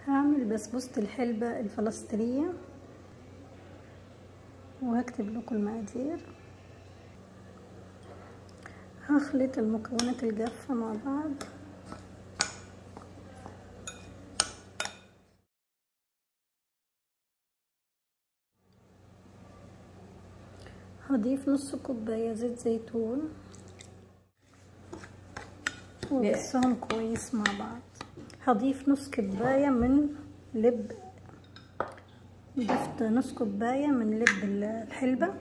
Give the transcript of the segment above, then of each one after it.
هعمل بسبوسة الحلبة الفلسطينية وهكتب لكم المقادير هخلط المكونات الجافة مع بعض هضيف نص كوباية زيت زيتون وبصهم كويس مع بعض هضيف نص كوباية من لب ضفت نص كوباية من لب الحلبة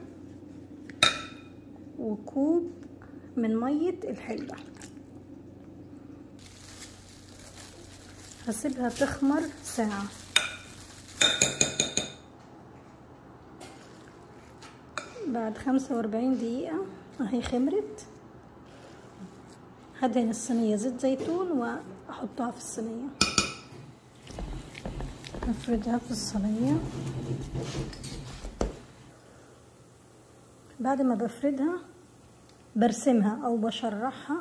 وكوب من مية الحلبة هسيبها تخمر ساعة بعد خمسة وأربعين دقيقة اهي خمرت هدهن الصينية زيت زيتون وأحطها في الصينية أفردها في الصينية بعد ما بفردها برسمها أو بشرحها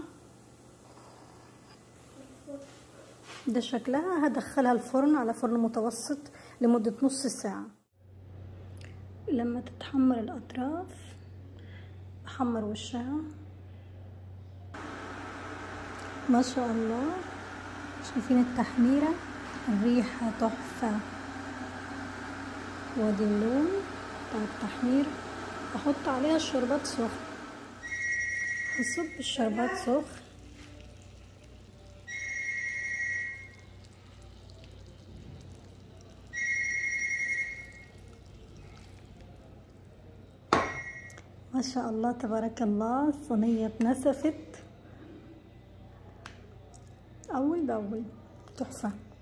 ده شكلها هدخلها الفرن على فرن متوسط لمدة نص ساعة لما تتحمر الأطراف أحمر وشها ما شاء الله شايفين التحميرة الريحة تحفة وادي اللون بتاع التحمير احط عليها الشربات سخن هصب الشربات سخن ما شاء الله تبارك الله الصينية اتنسفت أول بأول تحفة